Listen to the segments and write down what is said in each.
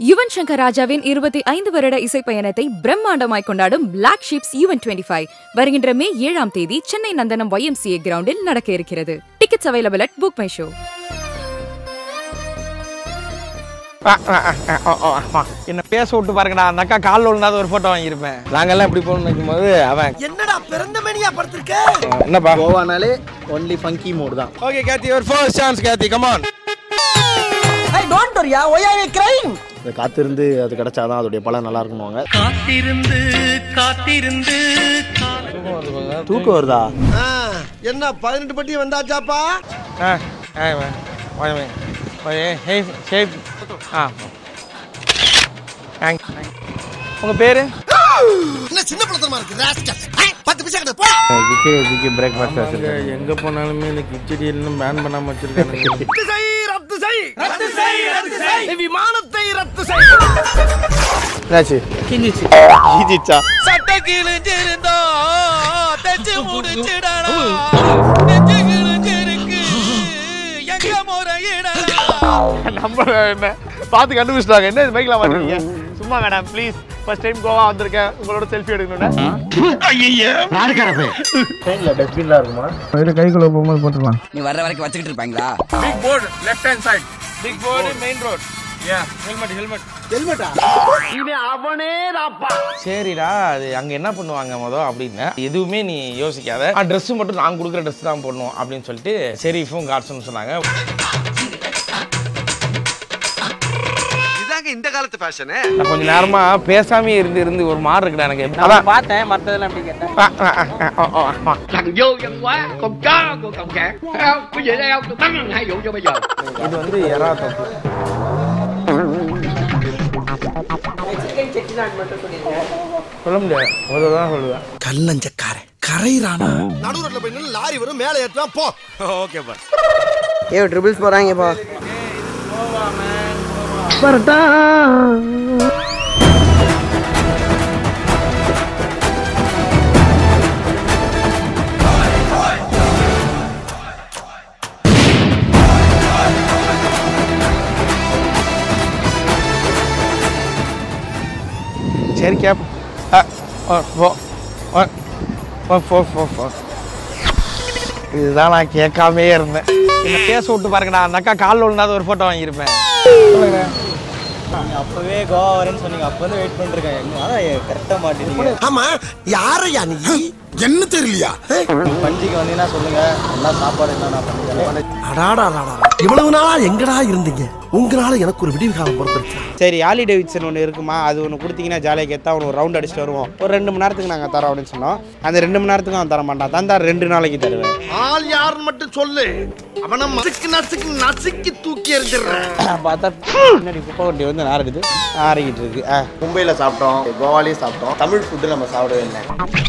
யுவன் சங்கர் ராஜாவின் இருபத்தி ஐந்து வருட இசை பயணத்தை பிரம்மாண்டமாய் கொண்டாடும் Black Sheep's Yuvan twenty five வருகின்ற மே ஏழாம் தேதி சென்னை நந்தனம் YMCA கிரவுண்டில் நடக்க இருக்கிறது tickets available at Book My Show என்ன பேச விட்டு பாருங்கடா அந்த அக்கா காலில் விழுந்தாத ஒரு போட்டோ வாங்கியிருப்பேன் நாங்கெல்லாம் இப்படி போகணும்னு நினைக்கும்போது அவன் என்னடா பிறந்த மேனியா படுத்திருக்க என்னப்பா கோவானாலே ஒன்லி ஃபங்கி மோடு தான் ஓகே கேத்தி ஒரு first chance Kathy come on I don't worry why are you crying அது காத்திருந்து அது கிடைச்சாதான் அதோடைய பலன் நல்லா இருக்குமாங்க காத்திருந்து காத்திருந்து தூக்கம் வருதா என்ன பதினெட்டு பட்டி வந்தாச்சாப்பா ஆ ஆ ஓய் ஓய் ஹே ஷேப் ஆ தேங்க் உங்கள் பேர் என்ன சின்ன பிள்ளைத்தனமா இருக்கு ராஸ்கல் பத்து பைசா கிட்ட போ ஜிகே ஜிகே பிரேக்ஃபாஸ்ட் எங்க போனாலுமே இந்த கிச்சடி இன்னும் பேன் பண்ணாம வச்சிருக்காங்க ரத்து செய் ரத்து செய் ரத்து செய் ரத்து செய் விமானத்தை ரத்து செய் என்னாச்சு கிஞ்சிச்சு கிஞ்சிச்சா சட்டை கிழிஞ்சிருந்தா தச்சு முடிச்சிடலாம் நெஞ்சு கிழிஞ்சிருக்கு எங்க முறையிடலாம் நம்ம என்ன பார்த்து கண்டுபிடிச்சிட்டாங்க என்ன இது பைக்கில் மாட்டீங்க சும்மா madam please first time Goa வந்திருக்கேன் உங்களோட செல்ஃபி எடுக்கணும்னு ட்ரெயினில் டஸ்ட்பின்லாம் இருக்குமா கைக்குள்ள போகும்போது போட்டுருலாம் நீ வர்ற வரைக்கும் வச்சுக்கிட்டு இருப்பாங்களா big board left hand side big board main road yeah helmet helmet ஹெல்மெட்டா இவன் அவனே தாப்பா சரிடா அது அங்க என்ன பண்ணுவாங்க மொதல் அப்படின்னு எதுவுமே நீ யோசிக்காத ட்ரெஸ் மட்டும் நான் கொடுக்குற ட்ரெஸ் தான் போடணும் அப்படின்னு சொல்லிட்டு ஷெரீஃபும் காட்ஸ்னு சொன்னாங்க இதாங்க இந்த காலத்து ஃபேஷனு நான் கொஞ்ச நேரமா பேசாமே இருந்து இருந்து ஒரு மாதிரி இருக்குடா எனக்கு அதான் பார்த்தேன் மத்ததெல்லாம் அப்படி கேட்டேன் ஆ, ஆ, ஆ, ஆ, ஆ, ஆ. thằng vô văn quá con chó của cộng sản Thấy không quý vị thấy không tôi bắn hai vụ cho bây giờ இது வந்து எறா தொக்கு சொல்ல முடியாது ஒரு தான் சொல்லுவேன் கல்லஞ்சக்காரன் கரையிறானா நடு ரோட்ல போய் நின்னு லாரி வரும் மேலே ஏத்துவான் போ ஓகேப்பா ஏ ட்ரிபிள்ஸ் போறாங்கப்பா சரி கேப் ஆ, ஆ, போ ஆ, போ போ போ போ இதுதான் நான் கேட்காமே இருந்தேன் என்ன பேச விட்டு பாருங்கடா அந்த அக்கா காலில் விழுந்தாத ஒரு ஃபோட்டோ வாங்கியிருப்பேன் சொல்லுங்க அப்பவே கோவா வரேன்னு சொன்னீங்க அப்போ வந்து வெயிட் பண்ணிருக்கேன் அதான் கரெக்டாக மாட்டேங்க ஆமா யாரையா நீ என்ன தெரியலையா பஞ்சிக்கு வந்தீங்கன்னா சொல்லுங்க நல்லா சாப்பாடு என்ன நான் பண்ணி தரேன். அடாடா அடாடா இவ்வளவு நாளா எங்கடா இருந்தீங்க உங்களால எனக்கு ஒரு விடிவு காலம் பிறந்துருச்சு சரி ஆலி டேவிட்சன் ஒன்று இருக்குமா அது ஒன்று கொடுத்தீங்கன்னா ஜாலியாக கேத்தா அவனுக்கு ஒரு ரவுண்ட் அடிச்சுட்டு வருவோம் ஒரு ரெண்டு மணி நேரத்துக்கு நாங்கள் தரோம் அப்படின்னு சொன்னோம் அந்த ரெண்டு மணி நேரத்துக்கு அவன் தர மாட்டான் தந்தா ரெண்டு நாளைக்கு தருவேன் ஆள் யாருன்னு மட்டும் சொல்லு அவனை நசுக்கு நசுக்கு நசுக்கி தூக்கி எறிஞ்சிடுறேன் பார்த்தா பின்னாடி குப்பை வண்டி வந்து நாரிடுது நாரிக்கிட்டு இருக்கு ஆ மும்பையில் சாப்பிட்டோம் கோவாலையும் சாப்பிட்டோம் தமிழ் ஃபுட்டு நம்ம சாப்பிடவே இல்லை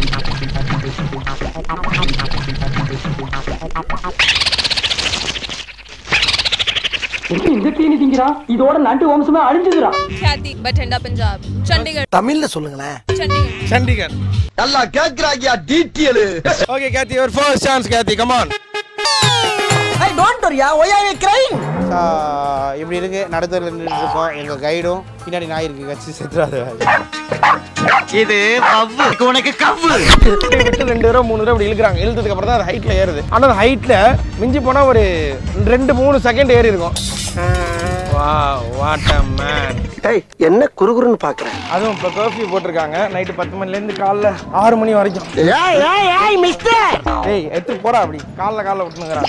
ख्याति बठिंडा पंजाब चंडीगढ़ தமிழ்ல சொல்லுங்களேன் चंडीगढ़ சண்டிகர் நல்லா கேக்குறாங்க டீட்டெயில் ஓகே கேத்தி ஒரு first chance Kathy come on I don't worry why are you crying ஆ, இப்படி இருக்கு நடுத்தரில் நின்றுட்டு இருக்கோம் எங்கள் கைடும் பின்னாடி நாய் இருக்கு கட்சி செத்துறாது இது பவ்வு உனக்கு கவ்வு விட்டு ரெண்டு தடவை மூணு தடவை இப்படி இழுக்கிறாங்க இழுத்ததுக்கு அப்புறம் தான் அது ஹைட்ல ஏறுது ஆனால் அந்த ஹைட்ல மிஞ்சி போனா ஒரு ரெண்டு மூணு செகண்ட் ஏறி இருக்கும் வா வாட் அ மேன் ஏய் என்ன குறுகுறுன்னு பாக்குறேன் அதுவும் இப்போ கர்ஃபியூ போட்டிருக்காங்க நைட்டு பத்து மணிலேருந்து காலைல ஆறு மணி வரைக்கும் ஏய் ஏய் ஏய் மிஸ்டர் ஏய் எடுத்து போடா அப்படி காலைல காலைல விட்டுனுங்கிறான்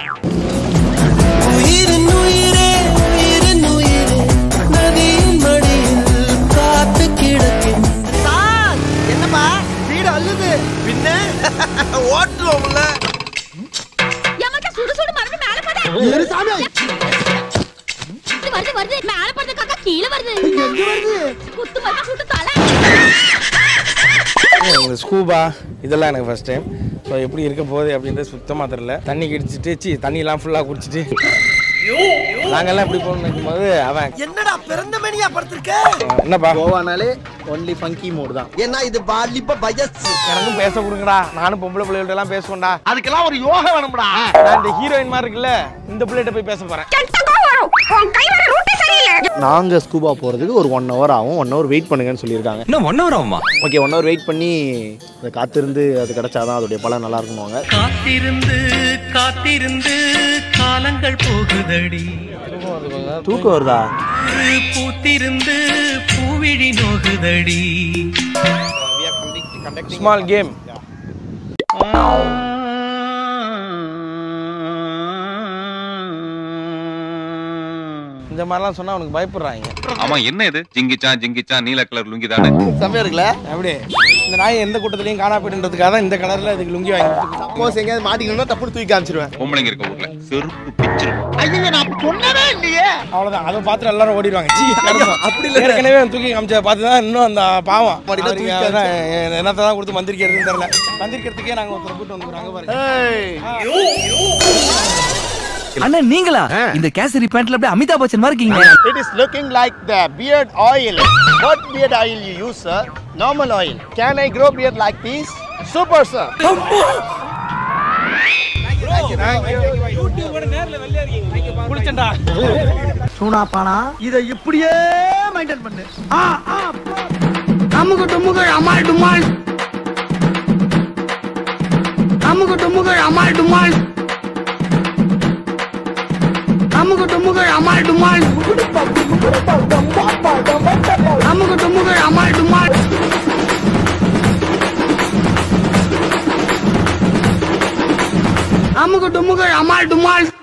உயிரின் உயிரே உயிரின் உயிரே நதியின் மடியில் காத்து கிடக்கின்ற என்னப்பா வீடு அள்ளுது பின்ன ஓட்டுவோம்ல ஏமாக்கா சுடு சுடு மருந்து மேல போதே ஏறு சாமி வருது வருது மேல போறது காக்கா கீழே வருது எங்க வருது குத்து மருந்து சுட்டு தலை இந்த ஸ்கூபா இதெல்லாம் எனக்கு ஃபர்ஸ்ட் டைம் ஸோ எப்படி இருக்க போகுது அப்படின்றது சுத்தமாக தெரில தண்ணி கிடிச்சிட்டு சி தண்ணியெல்லாம் ஃபுல்லாக குடிச்சிட்டு நாங்கெல்லாம் எப்படி போகணும்னு நினைக்கும்போது அவன் என்னடா பிறந்த மேனியா படுத்திருக்க என்னப்பா கோவானாலே ஒன்லி ஃபங்கி மோடு தான் ஏன்னா இது வாலிப வயசு எனக்கும் பேச கொடுங்கடா நானும் பொம்பளை பிள்ளைகள்ட்ட எல்லாம் பேசுவேன்டா அதுக்கெல்லாம் ஒரு யோகா வேணும்டா நான் இந்த ஹீரோயின் மாதிரி இருக்குல்ல இந்த பிள்ளைகிட்ட போய் பேச போறேன் கெட்ட கோவம் வரும் உன் கை வர ரூட்டே சரியில்லை நாங்கள் ஸ்கூபா போகிறதுக்கு ஒரு ஒன் ஹவர் ஆகும் ஒன் ஹவர் வெயிட் பண்ணுங்கன்னு சொல்லியிருக்காங்க இன்னும் ஒன் ஹவர் ஆகுமா ஓகே ஒன் ஹவர் வெயிட் பண்ணி அதை காத்திருந்து அது கிடைச்சாதான் அதோடைய பலன் நல்லா இருக்குமாங்க காத்திருந்து காத்திருந்து காலங்கள் போகுதடி தூக்கம் வருதா பூத்திருந்து பூவிழி நோகுதடி ஸ்மால் கேம் இந்த மாதிரிலாம் சொன்னா அவனுக்கு பயப்படுறாங்க ஆமா என்ன இது ஜிங்கிச்சா ஜிங்கிச்சா நீல கலர் லுங்கி தானே செம்மையா இருக்குல்ல அப்படி இந்த நாய் எந்த கூட்டத்திலையும் காணா போயிட்டுன்றதுக்காக தான் இந்த கலர்ல இதுக்கு லுங்கி வாங்கி சப்போஸ் எங்கேயாவது மாட்டிக்கணும்னா தப்பு தூக்கி காமிச்சிருவேன் பொம்பளைங்க இருக்க ஊர்ல செருப்பு பிச்சிரும் ஐயோ நான் சொன்னவே இல்லையே அவ்வளவுதான் அதை பார்த்து எல்லாரும் ஓடிடுவாங்க சீ, கருமம். அப்படி இல்ல. ஏற்கனவே அவன் தூக்கி காமிச்ச பார்த்து தான் இன்னும் அந்த பாவம் மடியில அவருக்கு தூக்கி அதான் என்னத்தை தான் கொடுத்து மந்திரிக்கிறதுன்னு தெரியல மந்திரிக்கிறதுக்கே நாங்க ஒருத்தர் கூட்டு வந்துக்கிறோம் பாருங்க அண்ணா நீங்களா இந்த கேசரி பேண்ட்ல அப்படியே அமிதாப் பச்சன் மாதிரி இருக்கீங்க It is looking like the beard oil. What beard oil you use, sir? Normal oil. Can I grow beard like this? Super, sir. குளிச்சண்டா சூனா பானா இதை இப்படியே மெயின்டைன் பண்ணு ஆ ஆ அமுக டுமுக அமால் டுமால் அமுக டுமுக அமால் டுமால் அமுக டுமுக அமால் டுமால் அமுக டுமுக அமால் டுமால் அமுக டுமுக அமால் டுமால்